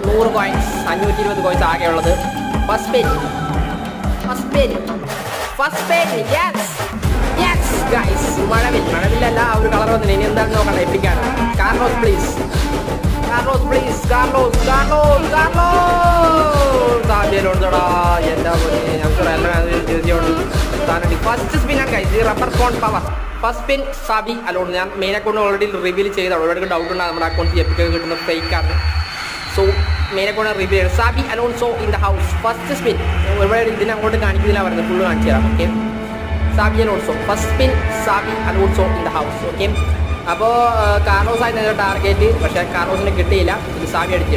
നൂറ് കോയിൻസ് അഞ്ഞൂറ്റി ഇരുപത് കോയിൻസ് ആകെ ഉള്ളത് ഫസ്റ്റ് പേര് ഫസ്റ്റ് പേര് ഫസ്റ്റ് പേര് യെസ് യെസ് ഗൈസ് മഴവിൽ മഴവില്ലല്ല ആ ഒരു കളർ വന്നില്ല ഇനി എന്താണെന്ന് നോക്കണ്ട എപ്പിക്കാണ് Carlos please Carlos please Carlos Carlos Carlos സാധ്യതയുണ്ടോടാ എന്താ പോലെ ഞങ്ങൾക്ക് റയൽ മാഡ്രിഡ് ജേഴ്സിയോട് സ്ഥാനം ഫസ്റ്റ് സ്പിന്നാണ് ഗൈസ് ഈ rubber cone power first spin Xabi Alonso ഞാൻ മെയിൻ അക്കൗണ്ട് ഓൾറെഡി റിവീൽ ചെയ്താണ് ഒരുപാട് ഡൗട്ട് ഉണ്ട് നമ്മുടെ അക്കൗണ്ട് എപ്പിക്കൊക്കെ കിട്ടുന്ന ഫേക്ക് ആണ് സോ മെയിൻ അക്കൗണ്ട് റിവ്യൂ ചെയ്യണം Xabi Alonso in the house first spin ഒരുപാട് ഇതിനെ അങ്ങോട്ട് കാണിക്കുന്നില്ല പറയുന്നത് ഫുള്ള് കാണിച്ചു തരാം okay Xabi Alonso first spin Xabi Alonso in the house okay അപ്പോൾ കാർലോസ് ആയിരുന്നു ടാർഗറ്റ് പക്ഷേ കാർലോസിന് കിട്ടിയില്ല ഇത് സാബി അടിച്ചു